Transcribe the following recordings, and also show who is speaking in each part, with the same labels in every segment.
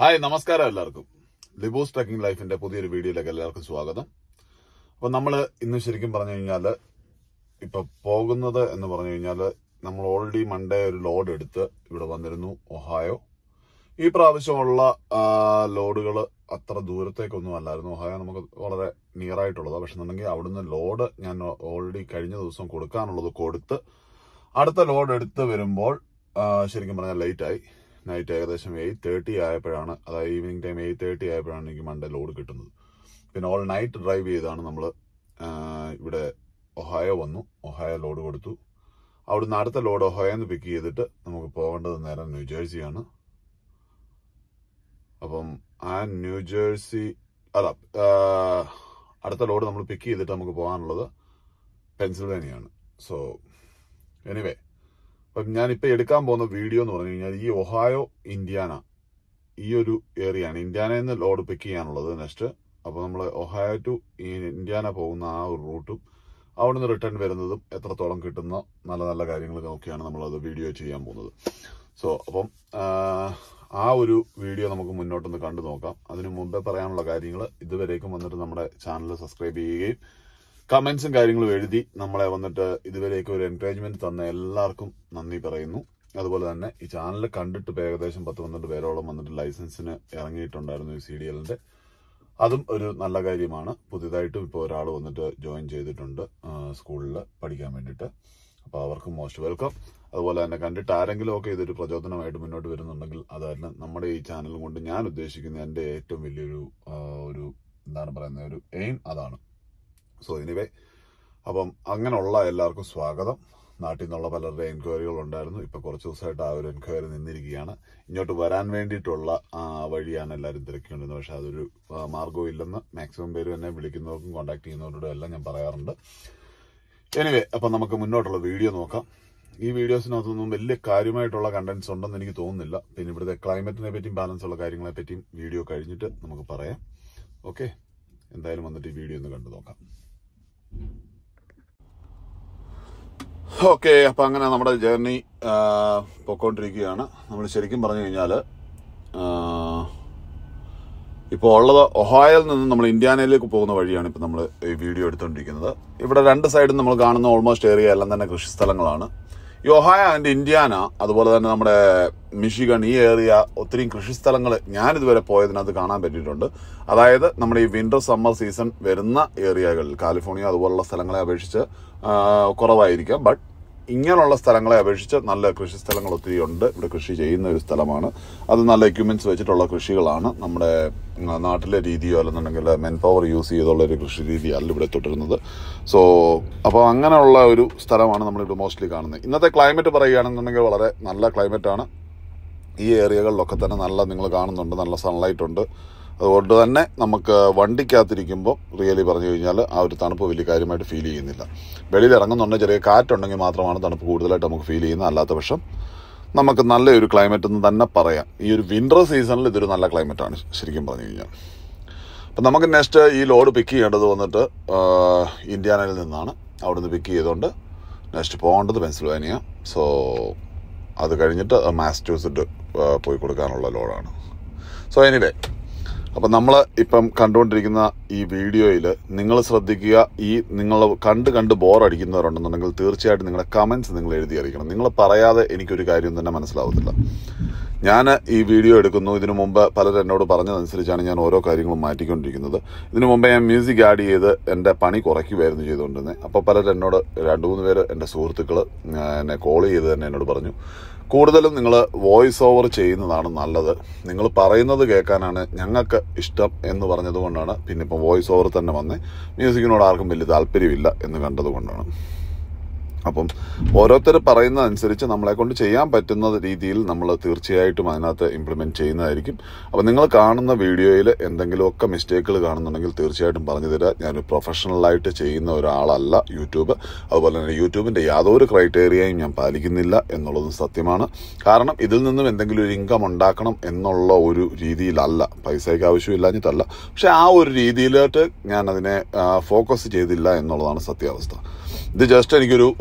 Speaker 1: hi നമസ്കാരം എല്ലാവർക്കും ലിബോസ് trekking ലൈഫിന്റെ പുതിയൊരു വീഡിയോയിലേക്ക് എല്ലാവർക്കും സ്വാഗതം അപ്പൊ നമ്മൾ ഇന്ന് ശരിക്കും പറഞ്ഞു കഴിഞ്ഞാല് ഇപ്പൊ പോകുന്നത് എന്ന് പറഞ്ഞു കഴിഞ്ഞാല് നമ്മൾ ഓൾറെഡി മൺഡേ ഒരു ലോഡ് എടുത്ത് ഇവിടെ വന്നിരുന്നു ഒഹായോ ഈ പ്രാവശ്യമുള്ള ലോഡുകൾ അത്ര ദൂരത്തേക്കൊന്നും അല്ലായിരുന്നു ഒഹായോ നമുക്ക് വളരെ നിയർ ആയിട്ടുള്ളതാണ് പക്ഷെ എന്നുണ്ടെങ്കിൽ അവിടുന്ന് ലോഡ് ഞാൻ ഓൾറെഡി കഴിഞ്ഞ ദിവസം കൊടുക്കാനുള്ളത് കൊടുത്ത് അടുത്ത ലോഡ് എടുത്ത് വരുമ്പോൾ ആ, ശരിക്കും പറഞ്ഞാൽ ലേറ്റ് ആയി നൈറ്റ് ഏകദേശം എയ്റ്റ് തേർട്ടി ആയപ്പോഴാണ് അതായത് ഈവനിങ് ടൈം എയ്റ്റ് തേർട്ടി ആയപ്പോഴാണ് എനിക്ക് മൺഡേ ലോഡ് കിട്ടുന്നത് പിന്നെ ഓൾ നൈറ്റ് ഡ്രൈവ് ചെയ്താണ് നമ്മൾ ഇവിടെ ഒഹായോ വന്നു ഒഹായോ ലോഡ് കൊടുത്തു അവിടുന്ന് അടുത്ത ലോഡ് ഒഹായോന്ന് പിക്ക് ചെയ്തിട്ട് നമുക്ക് പോകേണ്ടത് നേരെ ന്യൂജേഴ്സിയാണ് അപ്പം ആ ന്യൂജേഴ്സി അല്ല ആ, അടുത്ത ലോഡ് നമ്മൾ പിക്ക് ചെയ്തിട്ട് നമുക്ക് പോകാനുള്ളത് പെൻസിൽവേനിയാണ് സോ എനിവേ അപ്പം ഞാനിപ്പോൾ എടുക്കാൻ പോകുന്ന വീഡിയോ എന്ന് പറഞ്ഞു കഴിഞ്ഞാൽ ഈ ഒഹായോ ഇന്ത്യാന ഈ ഒരു ഏരിയ ആണ് ഇന്ത്യാനയിൽ നിന്ന് ലോഡ് പിക്ക് ചെയ്യാനുള്ളത് നെക്സ്റ്റ് അപ്പോൾ നമ്മൾ ഒഹായോ ടു ഈ ഇന്ത്യാന പോകുന്ന ആ ഒരു റൂട്ടും അവിടുന്ന് റിട്ടേൺ വരുന്നതും എത്രത്തോളം കിട്ടുന്ന നല്ല നല്ല കാര്യങ്ങൾ നോക്കിയാണ് നമ്മളത് വീഡിയോ ചെയ്യാൻ പോകുന്നത് സോ അപ്പം ആ, ആ ഒരു വീഡിയോ നമുക്ക് മുന്നോട്ടൊന്ന് കണ്ടു നോക്കാം അതിനു മുമ്പേ പറയാനുള്ള കാര്യങ്ങൾ ഇതുവരേക്കും വന്നിട്ട് നമ്മുടെ ചാനൽ സബ്സ്ക്രൈബ് ചെയ്യുകയും കമന്റ്സും കാര്യങ്ങളും എഴുതി നമ്മളെ വന്നിട്ട് ഇതുവരേക്കും ഒരു എൻകറേജ്മെന്റ് തന്ന എല്ലാവർക്കും നന്ദി പറയുന്നു അതുപോലെ തന്നെ ഈ ചാനൽ കണ്ടിട്ട് ഇപ്പൊ ഏകദേശം പത്ത് പന്ത്രണ്ട് പേരോളം വന്നിട്ട് ലൈസൻസിന് ഇറങ്ങിയിട്ടുണ്ടായിരുന്നു ഈ സി ഡി എല്ലിന്റെ അതും ഒരു നല്ല കാര്യമാണ് പുതിയതായിട്ടും ഇപ്പോൾ ഒരാൾ വന്നിട്ട് ജോയിൻ ചെയ്തിട്ടുണ്ട് സ്കൂളിൽ പഠിക്കാൻ വേണ്ടിയിട്ട് അപ്പോൾ അവർക്കും മോസ്റ്റ് വെൽക്കം അതുപോലെ തന്നെ കണ്ടിട്ട് ആരെങ്കിലും ഒക്കെ ഇതൊരു പ്രചോദനമായിട്ട് മുന്നോട്ട് വരുന്നുണ്ടെങ്കിൽ അതല്ല നമ്മുടെ ഈ ചാനലും കൊണ്ട് ഞാൻ ഉദ്ദേശിക്കുന്ന എൻ്റെ ഏറ്റവും വലിയൊരു ആ, ഒരു എന്താണ് പറയുന്നത് ഒരു എയിം അതാണ് സോ എനിവേ അപ്പം അങ്ങനെയുള്ള എല്ലാവർക്കും സ്വാഗതം നാട്ടിൽ നിന്നുള്ള പലരുടെ എൻക്വയറികൾ ഉണ്ടായിരുന്നു ഇപ്പൊ കുറച്ച് ദിവസമായിട്ട് ആ ഒരു എൻക്വയറി നിന്നിരിക്കുകയാണ് ഇങ്ങോട്ട് വരാൻ വേണ്ടിയിട്ടുള്ള ആ, വഴിയാണ് എല്ലാവരും തിരക്കിക്കൊണ്ടിരുന്നത് പക്ഷെ അതൊരു ആ, മാർഗ്ഗവും ഇല്ലെന്ന് മാക്സിമം പേര് എന്നെ വിളിക്കുന്നവർക്കും കോൺടാക്ട് ചെയ്യുന്നവരോടും എല്ലാം ഞാൻ പറയാറുണ്ട് എനിവേ അപ്പൊ നമുക്ക് മുന്നോട്ടുള്ള വീഡിയോ നോക്കാം ഈ വീഡിയോസിനകത്തൊന്നും വലിയ കാര്യമായിട്ടുള്ള കണ്ടന്റ്സ് ഉണ്ടെന്ന് എനിക്ക് തോന്നുന്നില്ല പിന്നെ ഇവിടുത്തെ ക്ലൈമറ്റിനെ പറ്റിയും ബാലൻസ് ഉള്ള കാര്യങ്ങളെ പറ്റിയും വീഡിയോ കഴിഞ്ഞിട്ട് നമുക്ക് പറയാം ഓക്കെ എന്തായാലും വന്നിട്ട് ഈ വീഡിയോ ഒന്ന് കണ്ടു നോക്കാം ഓക്കെ അപ്പൊ അങ്ങനെ നമ്മുടെ ജേർണി പൊക്കോണ്ടിരിക്കുകയാണ് നമ്മൾ ശരിക്കും പറഞ്ഞു കഴിഞ്ഞാൽ ഇപ്പോൾ ഉള്ളത് ഒഹായിൽ നിന്ന് നമ്മൾ ഇന്ത്യാനയിലേക്ക് പോകുന്ന വഴിയാണ് ഇപ്പോൾ നമ്മൾ ഈ വീഡിയോ എടുത്തുകൊണ്ടിരിക്കുന്നത് ഇവിടെ രണ്ട് സൈഡും നമ്മൾ കാണുന്ന ഓൾമോസ്റ്റ് ഏരിയ എല്ലാം തന്നെ കൃഷി സ്ഥലങ്ങളാണ് ഈ ഒഹായ ആൻഡ് ഇന്ത്യാന അതുപോലെ തന്നെ നമ്മുടെ മിഷിഗൺ ഈ ഏരിയ ഒത്തിരി കൃഷി സ്ഥലങ്ങൾ ഞാനിതുവരെ പോയതിനകത്ത് കാണാൻ പറ്റിയിട്ടുണ്ട് അതായത് നമ്മുടെ ഈ വിന്റർ സമ്മർ സീസൺ വരുന്ന ഏരിയകളിൽ കാലിഫോർണിയ അതുപോലുള്ള സ്ഥലങ്ങളെ അപേക്ഷിച്ച് ആ, കുറവായിരിക്കാം ബട്ട് ഇങ്ങനെയുള്ള സ്ഥലങ്ങളെ അപേക്ഷിച്ച് നല്ല കൃഷി സ്ഥലങ്ങൾ ഒത്തിരി ഉണ്ട് ഇവിടെ കൃഷി ചെയ്യുന്ന ഒരു സ്ഥലമാണ് അത് നല്ല എക്യുപ്മെന്റ്സ് വെച്ചിട്ടുള്ള കൃഷികളാണ് നമ്മുടെ ഉം, നാട്ടിലെ രീതിയോ അല്ലെന്നുണ്ടെങ്കിൽ മെൻ പവർ യൂസ് ചെയ്തുള്ള ഒരു കൃഷി രീതി അല്ല ഇവിടെ തുടരുന്നത് സോ അപ്പോൾ അങ്ങനെയുള്ള ഒരു സ്ഥലമാണ് നമ്മളിവിടെ മോസ്റ്റ്ലി കാണുന്നത് ഇന്നത്തെ ക്ലൈമറ്റ് പറയുകയാണെന്നുണ്ടെങ്കിൽ വളരെ നല്ല ക്ലൈമറ്റാണ് ഈ ഏരിയകളിലൊക്കെ തന്നെ നല്ല നിങ്ങൾ കാണുന്നുണ്ട് നല്ല സൺലൈറ്റ് ഉണ്ട് അതുകൊണ്ട് തന്നെ നമുക്ക് വണ്ടിക്കകത്തിരിക്കുമ്പോൾ റിയലി പറഞ്ഞു കഴിഞ്ഞാൽ ആ ഒരു തണുപ്പ് വലിയ കാര്യമായിട്ട് ഫീൽ ചെയ്യുന്നില്ല വെളിയിൽ ഇറങ്ങുന്നുണ്ട് ചെറിയ കാറ്റുണ്ടെങ്കിൽ മാത്രമാണ് തണുപ്പ് കൂടുതലായിട്ട് നമുക്ക് ഫീൽ ചെയ്യുന്നത് അല്ലാത്ത പക്ഷം നമുക്ക് നല്ലൊരു ക്ലൈമറ്റ് എന്ന് തന്നെ പറയാം ഈ ഒരു വിന്റർ സീസണിൽ ഇതൊരു നല്ല ക്ലൈമറ്റാണ് ശരിക്കും പറഞ്ഞു കഴിഞ്ഞാൽ അപ്പം നമുക്ക് നെക്സ്റ്റ് ഈ ലോഡ് പിക്ക് ചെയ്യേണ്ടത് വന്നിട്ട് ആ, ഇന്ത്യാനയിൽ നിന്നാണ് അവിടുന്ന് പിക്ക് ചെയ്തുകൊണ്ട് നെക്സ്റ്റ് പോകേണ്ടത് പെൻസിൽവാനിയ സോ അത് കഴിഞ്ഞിട്ട് മാസ്റ്റേഴ്സിട്ട് പോയി കൊടുക്കാനുള്ള ലോഡാണ് സോ എനിവേ അപ്പം നമ്മൾ ഇപ്പം കണ്ടുകൊണ്ടിരിക്കുന്ന ഈ വീഡിയോയിൽ നിങ്ങൾ ശ്രദ്ധിക്കുക ഈ നിങ്ങൾ കണ്ട് കണ്ട് ബോർ അടിക്കുന്നവരുണ്ടെന്നുണ്ടെങ്കിൽ തീർച്ചയായിട്ടും നിങ്ങളുടെ കമൻസ് നിങ്ങൾ എഴുതി അറിയിക്കണം നിങ്ങൾ പറയാതെ എനിക്കൊരു കാര്യം തന്നെ മനസ്സിലാവത്തില്ല ഞാൻ ഈ വീഡിയോ എടുക്കുന്നു ഇതിനു മുമ്പ് പലരും എന്നോട് പറഞ്ഞതനുസരിച്ചാണ് ഞാൻ ഓരോ കാര്യങ്ങളും മാറ്റിക്കൊണ്ടിരിക്കുന്നത് ഇതിനു മുമ്പ് ഞാൻ മ്യൂസിക് ആഡ് ചെയ്ത് എൻ്റെ പണി കുറയ്ക്കുമായിരുന്നു ചെയ്തുകൊണ്ടിരുന്നത് അപ്പോൾ പലരും എന്നോട് രണ്ട് മൂന്ന് പേര് എൻ്റെ സുഹൃത്തുക്കൾ എന്നെ കോൾ ചെയ്ത് തന്നെ എന്നോട് പറഞ്ഞു കൂടുതലും നിങ്ങൾ വോയിസ് ഓവർ ചെയ്യുന്നതാണ് നല്ലത് നിങ്ങൾ പറയുന്നത് കേൾക്കാനാണ് ഞങ്ങൾക്ക് ഇഷ്ടം എന്ന് പറഞ്ഞതുകൊണ്ടാണ് പിന്നെ ഇപ്പം വോയിസ് ഓവർ തന്നെ വന്ന് മ്യൂസിക്കിനോട് ആർക്കും വലിയ താല്പര്യമില്ല എന്ന് കണ്ടതുകൊണ്ടാണ് അപ്പം ഓരോരുത്തർ പറയുന്നതനുസരിച്ച് നമ്മളെ കൊണ്ട് ചെയ്യാൻ പറ്റുന്ന രീതിയിൽ നമ്മൾ തീർച്ചയായിട്ടും അതിനകത്ത് ഇംപ്ലിമെന്റ് ചെയ്യുന്നതായിരിക്കും അപ്പം നിങ്ങൾ കാണുന്ന വീഡിയോയിൽ എന്തെങ്കിലുമൊക്കെ മിസ്റ്റേക്കുകൾ കാണുന്നുണ്ടെങ്കിൽ തീർച്ചയായിട്ടും പറഞ്ഞു തരാം ഞാനൊരു പ്രൊഫഷണലായിട്ട് ചെയ്യുന്ന ഒരാളല്ല യൂട്യൂബ് അതുപോലെ തന്നെ യൂട്യൂബിന്റെ യാതൊരു ക്രൈറ്റീരിയയും ഞാൻ പാലിക്കുന്നില്ല എന്നുള്ളതും സത്യമാണ് കാരണം ഇതിൽ നിന്നും എന്തെങ്കിലും ഒരു ഇൻകം ഉണ്ടാക്കണം എന്നുള്ള ഒരു രീതിയിലല്ല പൈസയ്ക്ക് ആവശ്യമില്ലാഞ്ഞിട്ടല്ല പക്ഷെ ആ ഒരു രീതിയിലോട്ട് ഞാൻ അതിനെ ഫോക്കസ് ചെയ്തില്ല എന്നുള്ളതാണ് സത്യാവസ്ഥ ഇത് ജസ്റ്റ് എനിക്കൊരു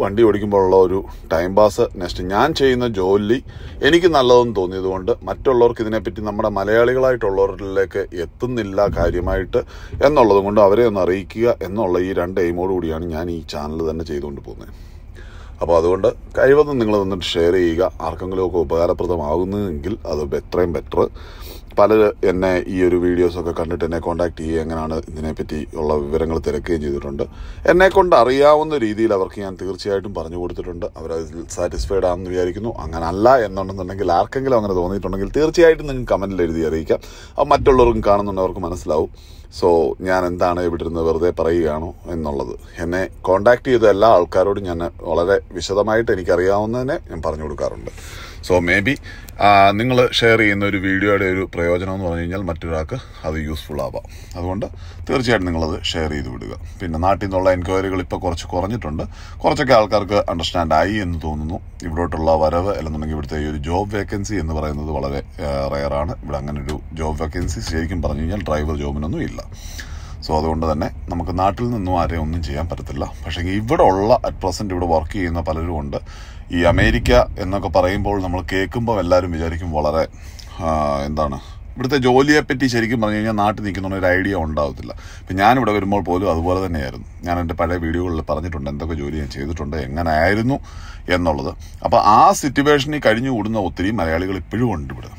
Speaker 1: വണ്ടി ഓടിക്കുമ്പോഴുള്ള ഒരു ടൈം പാസ് നെക്സ്റ്റ് ഞാൻ ചെയ്യുന്ന ജോലി എനിക്ക് നല്ലതെന്ന് തോന്നിയതുകൊണ്ട് മറ്റുള്ളവർക്ക് ഇതിനെപ്പറ്റി നമ്മുടെ മലയാളികളായിട്ടുള്ളവരിലേക്ക് എത്തുന്നില്ല കാര്യമായിട്ട് എന്നുള്ളത് കൊണ്ട് അവരെ ഒന്ന് അറിയിക്കുക എന്നുള്ള ഈ രണ്ട് എയിമോട് കൂടിയാണ് ഞാൻ ഈ ചാനൽ തന്നെ ചെയ്തുകൊണ്ട് പോകുന്നത് അപ്പോൾ അതുകൊണ്ട് കഴിവതും നിങ്ങൾ വന്നിട്ട് ഷെയർ ചെയ്യുക ആർക്കെങ്കിലും ഒക്കെ ഉപകാരപ്രദമാകുന്നതെങ്കിൽ അത് എത്രയും ബെറ്റർ പലര് എന്നെ ഈ ഒരു വീഡിയോസൊക്കെ കണ്ടിട്ട് എന്നെ കോൺടാക്ട് ചെയ്യുക എങ്ങനെയാണ് ഇതിനെപ്പറ്റി ഉള്ള വിവരങ്ങൾ തിരക്കുകയും ചെയ്തിട്ടുണ്ട് എന്നെ കൊണ്ട് അറിയാവുന്ന രീതിയിൽ അവർക്ക് ഞാൻ തീർച്ചയായിട്ടും പറഞ്ഞു കൊടുത്തിട്ടുണ്ട് അവരതിൽ സാറ്റിസ്ഫൈഡ് ആണെന്ന് വിചാരിക്കുന്നു അങ്ങനെ അല്ല എന്നുണ്ടെന്നുണ്ടെങ്കിൽ ആർക്കെങ്കിലും അങ്ങനെ തോന്നിയിട്ടുണ്ടെങ്കിൽ തീർച്ചയായിട്ടും നിങ്ങൾക്ക് കമൻറ്റിൽ എഴുതി അറിയിക്കാം അത് മറ്റുള്ളവർക്കും കാണുന്നുണ്ടവർക്ക് മനസ്സിലാവും സോ ഞാൻ എന്താണ് ഇവിടെ ഇരുന്ന് വെറുതെ പറയുകയാണോ എന്നുള്ളത് എന്നെ കോണ്ടാക്ട് ചെയ്ത എല്ലാ ആൾക്കാരോടും ഞാൻ വളരെ വിശദമായിട്ട് എനിക്കറിയാവുന്നതിനെ ഞാൻ പറഞ്ഞു കൊടുക്കാറുണ്ട് സോ മേ ബി നിങ്ങൾ ഷെയർ ചെയ്യുന്ന ഒരു വീഡിയോയുടെ ഒരു പ്രയോജനം എന്ന് പറഞ്ഞു കഴിഞ്ഞാൽ മറ്റൊരാൾക്ക് അത് യൂസ്ഫുൾ ആവാം അതുകൊണ്ട് തീർച്ചയായിട്ടും നിങ്ങളത് ഷെയർ ചെയ്ത് വിടുക പിന്നെ നാട്ടിൽ നിന്നുള്ള എൻക്വയറികൾ ഇപ്പോൾ കുറച്ച് കുറഞ്ഞിട്ടുണ്ട് കുറച്ചൊക്കെ ആൾക്കാർക്ക് അണ്ടർസ്റ്റാൻഡ് ആയി എന്ന് തോന്നുന്നു ഇവിടോട്ടുള്ള വരവ് അല്ലെന്നുണ്ടെങ്കിൽ ഇവിടുത്തെ ഈ ഒരു ജോബ് വേക്കൻസി എന്ന് പറയുന്നത് വളരെ റയറാണ് ഇവിടെ അങ്ങനെ ഒരു ജോബ് വേക്കൻസി ശരിക്കും പറഞ്ഞു കഴിഞ്ഞാൽ ഡ്രൈവർ ജോബിനൊന്നും ഇല്ല സോ അതുകൊണ്ട് തന്നെ നമുക്ക് നാട്ടിൽ നിന്നും ആരെയും ഒന്നും ചെയ്യാൻ പറ്റത്തില്ല പക്ഷേ ഇവിടെ ഉള്ള അറ്റ് പ്രസന്റ് ഇവിടെ വർക്ക് ചെയ്യുന്ന പലരും ഉണ്ട് ഈ അമേരിക്ക എന്നൊക്കെ പറയുമ്പോൾ നമ്മൾ കേൾക്കുമ്പോൾ എല്ലാവരും വിചാരിക്കും വളരെ ആ, എന്താണ് ഇവിടുത്തെ ജോലിയെപ്പറ്റി ശരിക്കും പറഞ്ഞു കഴിഞ്ഞാൽ നാട്ടിൽ നിൽക്കുന്ന ഒരു ഐഡിയ ഉണ്ടാവത്തില്ല ഇപ്പം ഞാനിവിടെ വരുമ്പോൾ പോലും അതുപോലെ തന്നെയായിരുന്നു ഞാൻ എൻ്റെ പഴയ വീഡിയോകളിൽ പറഞ്ഞിട്ടുണ്ട് എന്തൊക്കെ ജോലി ഞാൻ ചെയ്തിട്ടുണ്ട് എങ്ങനെയായിരുന്നു എന്നുള്ളത് അപ്പോൾ ആ സിറ്റുവേഷനിൽ കഴിഞ്ഞു കൂടുന്ന ഒത്തിരി മലയാളികൾ ഇപ്പോഴും ഉണ്ട് ഇവിടെ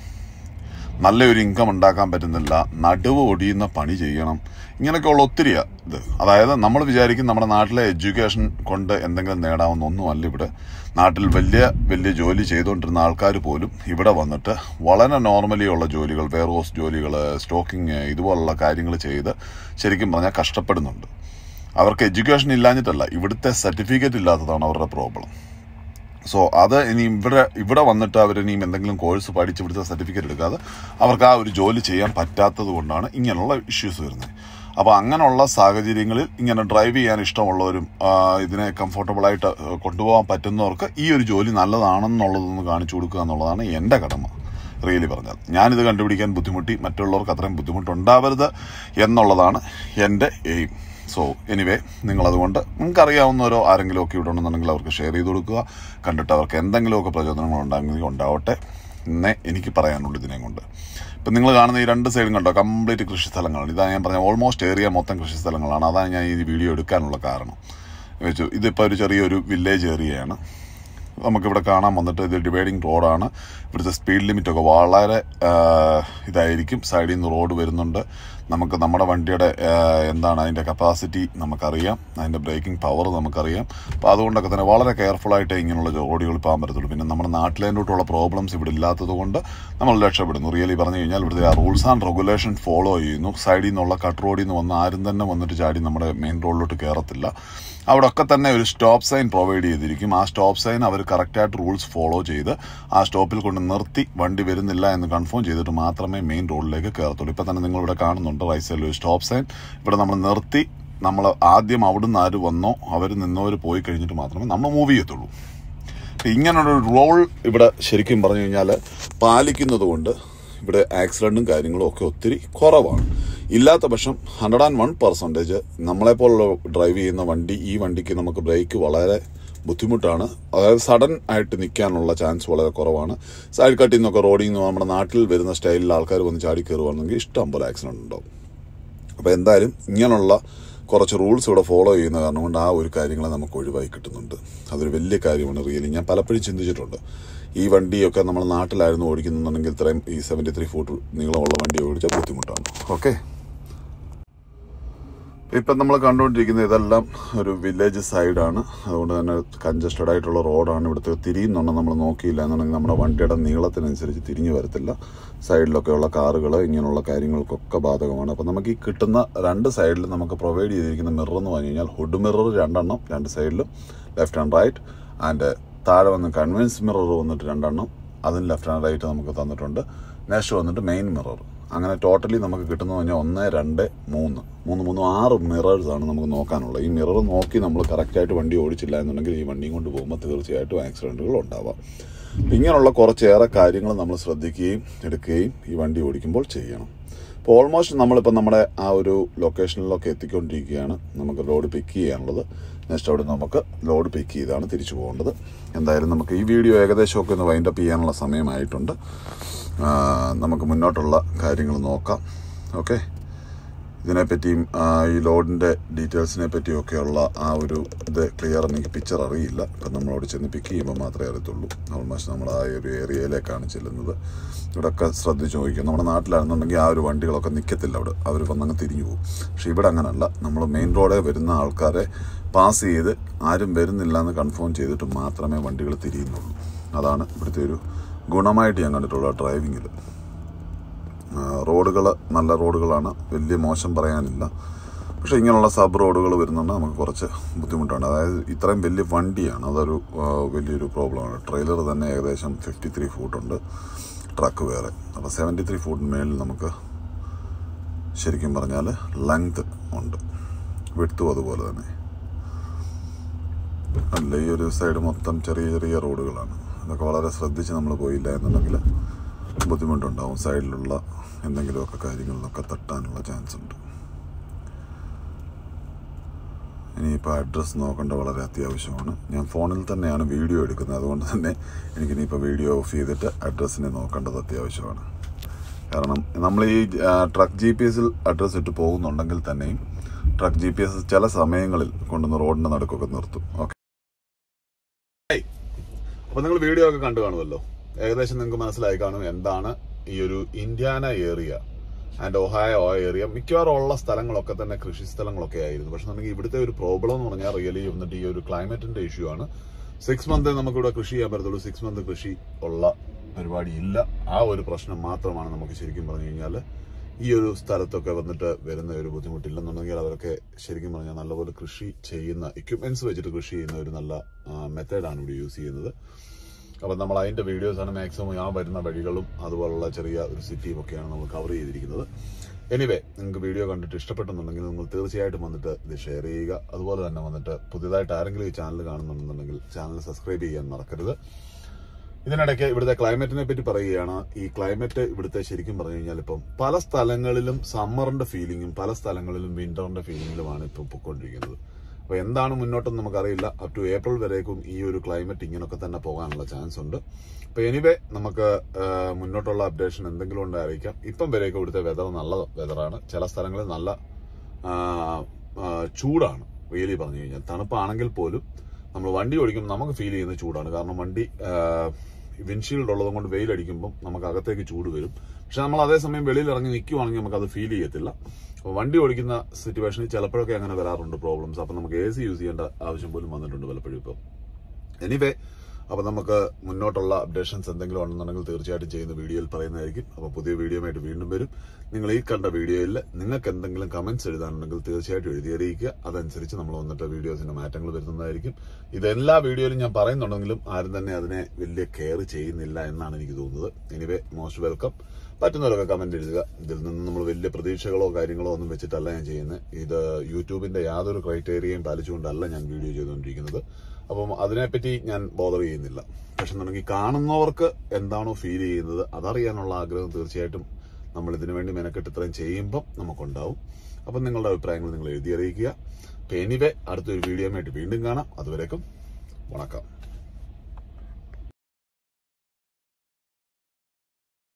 Speaker 1: നല്ലൊരു ഇൻകം ഉണ്ടാക്കാൻ പറ്റുന്നില്ല നടുവ് ഒടിയുന്ന പണി ചെയ്യണം ഇങ്ങനെയൊക്കെയുള്ള ഒത്തിരിയാ ഇത് അതായത് നമ്മൾ വിചാരിക്കും നമ്മുടെ നാട്ടിലെ എഡ്യൂക്കേഷൻ കൊണ്ട് എന്തെങ്കിലും നേടാവുന്ന ഒന്നുമല്ല ഇവിടെ നാട്ടിൽ വലിയ വലിയ ജോലി ചെയ്തുകൊണ്ടിരുന്ന ആൾക്കാർ പോലും ഇവിടെ വന്നിട്ട് വളരെ നോർമലി ഉള്ള ജോലികൾ വെയർ ഹൗസ് ജോലികൾ സ്റ്റോക്കിങ് ഇതുപോലുള്ള കാര്യങ്ങൾ ചെയ്ത് ശരിക്കും പറഞ്ഞാൽ കഷ്ടപ്പെടുന്നുണ്ട് അവർക്ക് എഡ്യൂക്കേഷൻ ഇല്ലാഞ്ഞിട്ടല്ല ഇവിടുത്തെ സർട്ടിഫിക്കറ്റ് ഇല്ലാത്തതാണ് അവരുടെ പ്രോബ്ലം സോ അത് ഇനി ഇവിടെ ഇവിടെ വന്നിട്ട് അവർ ഇനിയും എന്തെങ്കിലും കോഴ്സ് പഠിച്ച് ഇവിടുത്തെ സർട്ടിഫിക്കറ്റ് എടുക്കാതെ അവർക്ക് ആ ഒരു ജോലി ചെയ്യാൻ പറ്റാത്തത് കൊണ്ടാണ് ഇങ്ങനെയുള്ള ഇഷ്യൂസ് വരുന്നത് അപ്പോൾ അങ്ങനെയുള്ള സാഹചര്യങ്ങളിൽ ഇങ്ങനെ ഡ്രൈവ് ചെയ്യാൻ ഇഷ്ടമുള്ളവരും ആ, ഇതിനെ കംഫർട്ടബിൾ ആയിട്ട് കൊണ്ടുപോകാൻ പറ്റുന്നവർക്ക് ഈ ഒരു ജോലി നല്ലതാണെന്നുള്ളതൊന്ന് കാണിച്ചു കൊടുക്കുക എന്നുള്ളതാണ് എൻ്റെ കടമ റിയലി പറഞ്ഞാൽ ഞാനിത് കണ്ടുപിടിക്കാൻ ബുദ്ധിമുട്ടി മറ്റുള്ളവർക്ക് അത്രയും ബുദ്ധിമുട്ടുണ്ടാവരുത് എന്നുള്ളതാണ് എൻ്റെ എയിം സോ എനിവേ നിങ്ങൾ അതുകൊണ്ട് നിങ്ങൾക്ക് അറിയാവുന്നവരോ ആരെങ്കിലും ഒക്കെ ഇവിടെ ഉണ്ടെന്നുണ്ടെങ്കിൽ അവർക്ക് ഷെയർ ചെയ്ത് കൊടുക്കുക കണ്ടിട്ട് അവർക്ക് എന്തെങ്കിലുമൊക്കെ പ്രചോദനങ്ങൾ ഉണ്ടാകുമെങ്കിൽ ഉണ്ടാവട്ടെ എന്നേ എനിക്ക് പറയാനുള്ളൂ ഇതിനെ കൊണ്ട് ഇപ്പം നിങ്ങൾ കാണുന്ന ഈ രണ്ട് സൈഡും കണ്ടോ കംപ്ലീറ്റ് കൃഷി സ്ഥലങ്ങളാണ് ഇതാണ് ഞാൻ പറഞ്ഞ ഓൾമോസ്റ്റ് ഏരിയ മൊത്തം കൃഷി സ്ഥലങ്ങളാണ് അതാണ് ഞാൻ ഈ വീഡിയോ എടുക്കാനുള്ള കാരണം വെച്ചു ഇതിപ്പോൾ ഒരു ചെറിയൊരു വില്ലേജ് ഏരിയയാണ് നമുക്കിവിടെ കാണാൻ വന്നിട്ട് ഇത് ഡിവൈഡിങ് റോഡാണ് ഇവിടുത്തെ സ്പീഡ് ലിമിറ്റ് ഒക്കെ വളരെ ആ, ഇതായിരിക്കും സൈഡിൽ നിന്ന് റോഡ് വരുന്നുണ്ട് നമുക്ക് നമ്മുടെ വണ്ടിയുടെ ആ, എന്താണ് അതിൻ്റെ കപ്പാസിറ്റി നമുക്കറിയാം അതിൻ്റെ ബ്രേക്കിംഗ് പവർ നമുക്കറിയാം അപ്പോൾ അതുകൊണ്ടൊക്കെ തന്നെ വളരെ കെയർഫുൾ ആയിട്ട് ഇങ്ങനെയുള്ള റോഡുകൾ പോകാൻ പറ്റത്തുള്ളൂ പിന്നെ നമ്മുടെ നാട്ടിലേണ്ടോട്ടുള്ള പ്രോബ്ലംസ് ഇവിടെ ഇല്ലാത്തത് കൊണ്ട് നമ്മൾ രക്ഷപ്പെടുന്നു റിയലി പറഞ്ഞു കഴിഞ്ഞാൽ ഇവിടുത്തെ ആ റൂൾസ് ആൻഡ് റെഗുലേഷൻ ഫോളോ ചെയ്യുന്നു സൈഡിൽ നിന്നുള്ള കട്ട് റോഡിൽ നിന്ന് വന്ന് ആരും തന്നെ വന്നിട്ട് ചാടി നമ്മുടെ മെയിൻ റോഡിലോട്ട് കയറത്തില്ല അവിടെ ഒക്കെ തന്നെ ഒരു സ്റ്റോപ്പ് സൈൻ പ്രൊവൈഡ് ചെയ്തിരിക്കും ആ സ്റ്റോപ്പ് സൈൻ അവർ കറക്റ്റായിട്ട് റൂൾസ് ഫോളോ ചെയ്ത് ആ സ്റ്റോപ്പിൽ കൊണ്ട് നിർത്തി വണ്ടി വരുന്നില്ല എന്ന് കൺഫേം ചെയ്തിട്ട് മാത്രമേ മെയിൻ റോഡിലേക്ക് കയറത്തുള്ളൂ ഇപ്പം തന്നെ നിങ്ങൾ ഇവിടെ കാണുന്നുണ്ട് റൈറ്റ് സൈഡിൽ ഒരു സ്റ്റോപ്പ് സൈൻ ഇവിടെ നമ്മൾ നിർത്തി നമ്മൾ ആദ്യം അവിടുന്ന് ആര് വന്നോ അവർ നിന്നവർ പോയി കഴിഞ്ഞിട്ട് മാത്രമേ നമ്മൾ മൂവ് ചെയ്യത്തുള്ളൂ ഇപ്പം ഇങ്ങനൊരു റോൾ ഇവിടെ ശരിക്കും പറഞ്ഞു കഴിഞ്ഞാൽ പാലിക്കുന്നത് കൊണ്ട് ഇവിടെ ആക്സിഡൻറ്റും കാര്യങ്ങളും ഒക്കെ ഒത്തിരി കുറവാണ് ഇല്ലാത്ത പക്ഷം ഹൺഡ്രഡ് ആൻഡ് വൺ പെർസെൻറ്റേജ് നമ്മളെപ്പോലുള്ള ഡ്രൈവ് ചെയ്യുന്ന വണ്ടി ഈ വണ്ടിക്ക് നമുക്ക് ബ്രേക്ക് വളരെ ബുദ്ധിമുട്ടാണ് അതായത് സഡൻ ആയിട്ട് നിൽക്കാനുള്ള ചാൻസ് വളരെ കുറവാണ് സൈഡ് കട്ടിൽ നിന്നൊക്കെ റോഡിൽ നിന്ന് നമ്മുടെ നാട്ടിൽ വരുന്ന സ്റ്റൈലിൽ ആൾക്കാർ വന്ന് ചാടി കയറുവാണെങ്കിൽ ഇഷ്ടം പോലെ ആക്സിഡൻറ്റ് ഉണ്ടാവും അപ്പോൾ എന്തായാലും ഇങ്ങനെയുള്ള കുറച്ച് റൂൾസ് ഇവിടെ ഫോളോ ചെയ്യുന്ന കാരണം കൊണ്ട് ആ ഒരു കാര്യങ്ങളെ നമുക്ക് ഒഴിവായി കിട്ടുന്നുണ്ട് അതൊരു വലിയ കാര്യമാണ് റിയലി ഞാൻ പലപ്പോഴും ചിന്തിച്ചിട്ടുണ്ട് ഈ വണ്ടിയൊക്കെ നമ്മൾ നാട്ടിലായിരുന്നു ഓടിക്കുന്നുണ്ടെങ്കിൽ ഇത്രയും ഈ സെവൻറ്റി ത്രീ ഫുട്ട് നീളമുള്ള വണ്ടി ഓടിച്ചാൽ ബുദ്ധിമുട്ടാണ് ഓക്കെ ഇപ്പം നമ്മൾ കണ്ടുകൊണ്ടിരിക്കുന്നത് ഇതെല്ലാം ഒരു വില്ലേജ് സൈഡാണ് അതുകൊണ്ട് തന്നെ കൺജസ്റ്റഡ് ആയിട്ടുള്ള റോഡാണ് ഇവിടുത്തെ തിരിയുന്നുണ്ട് നമ്മൾ നോക്കിയില്ല എന്നുണ്ടെങ്കിൽ നമ്മുടെ വണ്ടിയുടെ നീളത്തിനനുസരിച്ച് തിരിഞ്ഞു വരത്തില്ല സൈഡിലൊക്കെ ഉള്ള കാറുകൾ ഇങ്ങനെയുള്ള കാര്യങ്ങൾക്കൊക്കെ ബാധകമാണ് അപ്പം നമുക്ക് ഈ കിട്ടുന്ന രണ്ട് സൈഡിൽ നമുക്ക് പ്രൊവൈഡ് ചെയ്തിരിക്കുന്ന മിറർ എന്ന് പറഞ്ഞു കഴിഞ്ഞാൽ ഹുഡ് മിറർ രണ്ടെണ്ണം രണ്ട് സൈഡിലും ലെഫ്റ്റ് ആൻഡ് റൈറ്റ് ആൻഡ് താഴെ വന്ന് കൺവെൻസ് മിറർ വന്നിട്ട് രണ്ടെണ്ണം അതും ലെഫ്റ്റ് ആൻഡ് റൈറ്റ് നമുക്ക് തന്നിട്ടുണ്ട് നെക്സ്റ്റ് വന്നിട്ട് മെയിൻ മിറർ അങ്ങനെ ടോട്ടലി നമുക്ക് കിട്ടുന്നത് പറഞ്ഞാൽ ഒന്ന് രണ്ട് മൂന്ന് മൂന്ന് മൂന്ന് ആറ് മിറേഴ്സ് ആണ് നമുക്ക് നോക്കാനുള്ളത് ഈ മിറർ നോക്കി നമ്മൾ കറക്റ്റായിട്ട് വണ്ടി ഓടിച്ചില്ല എന്നുണ്ടെങ്കിൽ ഈ വണ്ടിയും കൊണ്ട് പോകുമ്പോൾ തീർച്ചയായിട്ടും ആക്സിഡൻറ്റുകൾ ഉണ്ടാവാം ഇങ്ങനെയുള്ള കുറച്ചേറെ കാര്യങ്ങൾ നമ്മൾ ശ്രദ്ധിക്കുകയും എടുക്കുകയും ഈ വണ്ടി ഓടിക്കുമ്പോൾ ചെയ്യണം ഇപ്പോൾ ഓൾമോസ്റ്റ് നമ്മളിപ്പോൾ നമ്മുടെ ആ ഒരു ലൊക്കേഷനിലൊക്കെ എത്തിക്കൊണ്ടിരിക്കുകയാണ് നമുക്ക് റോഡ് പിക്ക് ചെയ്യാനുള്ളത് നെക്സ്റ്റ് അവിടെ നമുക്ക് ലോഡ് പിക്ക് ചെയ്താണ് തിരിച്ചു പോകേണ്ടത് എന്തായാലും നമുക്ക് ഈ വീഡിയോ ഏകദേശമൊക്കെ ഒന്ന് വൈൻഡപ്പ് ചെയ്യാനുള്ള സമയമായിട്ടുണ്ട് ആ, നമുക്ക് മുന്നോട്ടുള്ള കാര്യങ്ങൾ നോക്കാം ഓക്കെ ഇതിനെപ്പറ്റിയും ആ, ഈ ലോഡിൻ്റെ ഡീറ്റെയിൽസിനെ പറ്റിയൊക്കെയുള്ള ആ ഒരു ഇത് ക്ലിയർ എനിക്ക് പിക്ചർ അറിയില്ല ഇപ്പം നമ്മളോട് ചെന്ന് പിക്ക് ചെയ്യുമ്പോൾ മാത്രമേ അറിയത്തുള്ളൂ ഓൾമോസ്റ്റ് നമ്മൾ ആ ഒരു ഏരിയയിലേക്കാണ് ചെല്ലുന്നത് ഇവിടെയൊക്കെ ശ്രദ്ധിച്ച് നോക്കിക്കും നമ്മുടെ നാട്ടിലാണെന്നുണ്ടെങ്കിൽ ആ ഒരു വണ്ടികളൊക്കെ നിൽക്കത്തില്ല അവിടെ അവർ വന്നങ്ങ് തിരിഞ്ഞു പോകും പക്ഷേ ഇവിടെ അങ്ങനല്ല നമ്മൾ മെയിൻ റോഡേ വരുന്ന ആൾക്കാരെ പാസ് ചെയ്ത് ആരും വരുന്നില്ല എന്ന് കൺഫേം ചെയ്തിട്ട് മാത്രമേ വണ്ടികൾ തിരിയുന്നുള്ളൂ അതാണ് ഇവിടുത്തെ ഒരു ഗുണമായിട്ട് ഞാൻ കണ്ടിട്ടുള്ളത് ഡ്രൈവിങ്ങിൽ റോഡുകൾ നല്ല റോഡുകളാണ് വലിയ മോശം പറയാനില്ല പക്ഷേ ഇങ്ങനെയുള്ള സബ് റോഡുകൾ വരുന്നുണ്ട് നമുക്ക് കുറച്ച് ബുദ്ധിമുട്ടാണ് അതായത് ഇത്രയും വലിയ വണ്ടിയാണ് അതൊരു ആ, വലിയൊരു പ്രോബ്ലമാണ് ട്രെയിലർ തന്നെ ഏകദേശം ഫിഫ്റ്റി ത്രീ ഫൂട്ടുണ്ട് ട്രക്ക് വേറെ അപ്പോൾ സെവൻറ്റി ത്രീ ഫൂട്ടിന് മേളിൽ നമുക്ക് ശരിക്കും പറഞ്ഞാൽ ലെങ്ത് ഉണ്ട് വിട്ടും അതുപോലെ തന്നെ അല്ല ഈ ഒരു സൈഡ് മൊത്തം ചെറിയ ചെറിയ റോഡുകളാണ് ഇതൊക്കെ വളരെ ശ്രദ്ധിച്ച് നമ്മൾ പോയില്ല എന്നുണ്ടെങ്കിൽ ബുദ്ധിമുട്ടുണ്ടാവും സൈഡിലുള്ള എന്തെങ്കിലുമൊക്കെ കാര്യങ്ങളിലൊക്കെ തട്ടാനുള്ള ചാൻസ് ഉണ്ട് ഇനിയിപ്പോൾ അഡ്രസ്സ് നോക്കേണ്ട വളരെ അത്യാവശ്യമാണ് ഞാൻ ഫോണിൽ തന്നെയാണ് വീഡിയോ എടുക്കുന്നത് അതുകൊണ്ട് തന്നെ എനിക്കിനിയിപ്പോൾ വീഡിയോ ഓഫ് ചെയ്തിട്ട് അഡ്രസ്സിനെ നോക്കേണ്ടത് അത്യാവശ്യമാണ് കാരണം നമ്മൾ ഈ ട്രക്ക് ജി പി എസിൽ അഡ്രസ്സ് ഇട്ട് പോകുന്നുണ്ടെങ്കിൽ തന്നെയും ട്രക്ക് ജി പി എസ് ചില സമയങ്ങളിൽ കൊണ്ടുവന്ന് റോഡിന്റെ നടുക്കൊക്കെ നിർത്തും ഓക്കെ അപ്പൊ നിങ്ങൾ വീഡിയോ ഒക്കെ കണ്ടു കാണുമല്ലോ ഏകദേശം നിങ്ങൾക്ക് മനസ്സിലായി കാണും എന്താണ് ഈ ഒരു Indiana area and Ohio area മിക്കവാറും ഉള്ള സ്ഥലങ്ങളൊക്കെ തന്നെ കൃഷി സ്ഥലങ്ങളൊക്കെ ആയിരുന്നു പക്ഷെ നമുക്ക് ഇവിടുത്തെ ഒരു പ്രോബ്ലം എന്ന് പറഞ്ഞാൽ റിയലി വന്നിട്ട് ഈ ഒരു ക്ലൈമറ്റിന്റെ ഇഷ്യൂ ആണ് സിക്സ് മന്ത് നമുക്കിവിടെ കൃഷി ചെയ്യാൻ പറ്റത്തുള്ളൂ സിക്സ് മന്ത് കൃഷി ഉള്ള പരിപാടി ഇല്ല ആ ഒരു പ്രശ്നം മാത്രമാണ് നമുക്ക് ശരിക്കും പറഞ്ഞു കഴിഞ്ഞാൽ ഈ ഒരു സ്ഥലത്തൊക്കെ വന്നിട്ട് വരുന്ന ഒരു ബുദ്ധിമുട്ടില്ലെന്നുണ്ടെങ്കിൽ അവരൊക്കെ ശരിക്കും പറഞ്ഞാൽ നല്ലപോലെ കൃഷി ചെയ്യുന്ന എക്യുപ്മെന്റ്സ് വെച്ചിട്ട് കൃഷി ചെയ്യുന്ന ഒരു നല്ല മെത്തേഡാണ് ഇവിടെ യൂസ് ചെയ്യുന്നത് അപ്പം നമ്മൾ അതിന്റെ വീഡിയോസ് ആണ് മാക്സിമം ആ വരുന്ന വഴികളും അതുപോലുള്ള ചെറിയ ഒരു സിറ്റിയും ഒക്കെയാണ് നമ്മൾ കവർ ചെയ്തിരിക്കുന്നത് എനിവേ നിങ്ങൾക്ക് വീഡിയോ കണ്ടിട്ട് ഇഷ്ടപ്പെട്ടെന്നുണ്ടെങ്കിൽ നിങ്ങൾ തീർച്ചയായിട്ടും വന്നിട്ട് ഇത് ഷെയർ ചെയ്യുക അതുപോലെ തന്നെ വന്നിട്ട് പുതിയതായിട്ട് ആരെങ്കിലും ഈ ചാനൽ കാണുന്നുണ്ടെന്നുണ്ടെങ്കിൽ ചാനൽ സബ്സ്ക്രൈബ് ചെയ്യാൻ മറക്കരുത് ഇതിനിടയ്ക്ക് ഇവിടുത്തെ ക്ലൈമറ്റിനെ പറ്റി പറയുകയാണ് ഈ ക്ലൈമറ്റ് ഇവിടുത്തെ ശരിക്കും പറഞ്ഞു കഴിഞ്ഞാൽ ഇപ്പം പല സ്ഥലങ്ങളിലും സമ്മറിന്റെ ഫീലിംഗും പല സ്ഥലങ്ങളിലും വിന്ററിന്റെ ഫീലിംഗിലുമാണ് ഇപ്പം പൊയ്ക്കൊണ്ടിരിക്കുന്നത് അപ്പൊ എന്താണ് മുന്നോട്ടെന്ന് നമുക്കറിയില്ല അപ് ടു ഏപ്രിൽ വരേക്കും ഈ ഒരു ക്ലൈമറ്റ് ഇങ്ങനൊക്കെ തന്നെ പോകാനുള്ള ചാൻസ് ഉണ്ട് അപ്പൊ എനിവേ നമുക്ക് ആ, മുന്നോട്ടുള്ള അപ്ഡേഷൻ എന്തെങ്കിലും ഉണ്ട് അറിയിക്കാം ഇപ്പം വരേക്കും ഇവിടുത്തെ വെതർ നല്ല വെതറാണ് ചില സ്ഥലങ്ങളിൽ നല്ല ആ, ആ, ചൂടാണ് റിയലി പറഞ്ഞു കഴിഞ്ഞാൽ തണുപ്പാണെങ്കിൽ പോലും നമ്മൾ വണ്ടി ഓടിക്കുമ്പോൾ നമുക്ക് ഫീൽ ചെയ്യുന്ന ചൂടാണ് കാരണം വണ്ടി വിൻഷീൽഡ് ഉള്ളത് കൊണ്ട് വെയിലടിക്കുമ്പോൾ നമുക്ക് അകത്തേക്ക് ചൂട് വരും പക്ഷെ നമ്മൾ അതേസമയം വെളിയിൽ ഇറങ്ങി നിൽക്കുവാണെങ്കിൽ നമുക്ക് അത് ഫീൽ ചെയ്യത്തില്ല അപ്പോൾ വണ്ടി ഓടിക്കുന്ന സിറ്റുവേഷനിൽ ചിലപ്പോഴൊക്കെ അങ്ങനെ വരാറുണ്ട് പ്രോബ്ലംസ് അപ്പം നമുക്ക് എ സി യൂസ് ചെയ്യേണ്ട ആവശ്യം പോലും വന്നിട്ടുണ്ട് പലപ്പോഴും ഇപ്പോൾ എനിവേ അപ്പോൾ നമുക്ക് മുന്നോട്ടുള്ള അപ്ഡേഷൻസ് എന്തെങ്കിലും ഉണ്ടെന്നുണ്ടെങ്കിൽ തീർച്ചയായിട്ടും ചെയ്യുന്ന വീഡിയോയിൽ പറയുന്നതായിരിക്കും അപ്പോൾ പുതിയ വീഡിയോയുമായിട്ട് വീണ്ടും വരും നിങ്ങൾ ഈ കണ്ട വീഡിയോയിൽ നിങ്ങൾക്ക് എന്തെങ്കിലും കമന്റ്സ് എഴുതാനുണ്ടെങ്കിൽ തീർച്ചയായിട്ടും എഴുതി അറിയിക്കുക അതനുസരിച്ച് നമ്മൾ വന്നിട്ട് വീഡിയോസിന്റെ മാറ്റങ്ങൾ വരുന്നതായിരിക്കും ഇതെല്ലാ വീഡിയോയിലും ഞാൻ പറയുന്നുണ്ടെങ്കിലും ആരും തന്നെ അതിനെ വലിയ കെയർ ചെയ്യുന്നില്ല എന്നാണ് എനിക്ക് തോന്നുന്നത് എനിവേ മോസ്റ്റ് വെൽക്കം പറ്റുന്നവരൊക്കെ കമന്റ് എഴുതുക ഇതിൽ നിന്ന് നമ്മൾ വലിയ പ്രതീക്ഷകളോ കാര്യങ്ങളോ ഒന്നും വെച്ചിട്ടല്ല ഞാൻ ചെയ്യുന്നത് ഇത് യൂട്യൂബിന്റെ യാതൊരു ക്രൈറ്റീരിയയും പാലിച്ചുകൊണ്ടല്ല ഞാൻ വീഡിയോ ചെയ്തുകൊണ്ടിരിക്കുന്നത് അപ്പം അതിനെപ്പറ്റി ഞാൻ ബോധർ ചെയ്യുന്നില്ല പക്ഷെ എന്നുണ്ടെങ്കിൽ കാണുന്നവർക്ക് എന്താണോ ഫീൽ ചെയ്യുന്നത് അതറിയാനുള്ള ആഗ്രഹം തീർച്ചയായിട്ടും നമ്മൾ ഇതിനു വേണ്ടി മെനക്കെട്ട് ഇത്രയും ചെയ്യുമ്പം നമുക്കുണ്ടാവും അപ്പം നിങ്ങളുടെ അഭിപ്രായങ്ങൾ നിങ്ങൾ എഴുതി അറിയിക്കുക അപ്പം എനിവേ അടുത്തൊരു വീഡിയോ ആയിട്ട് വീണ്ടും കാണാം അതുവരേക്കും വണക്കം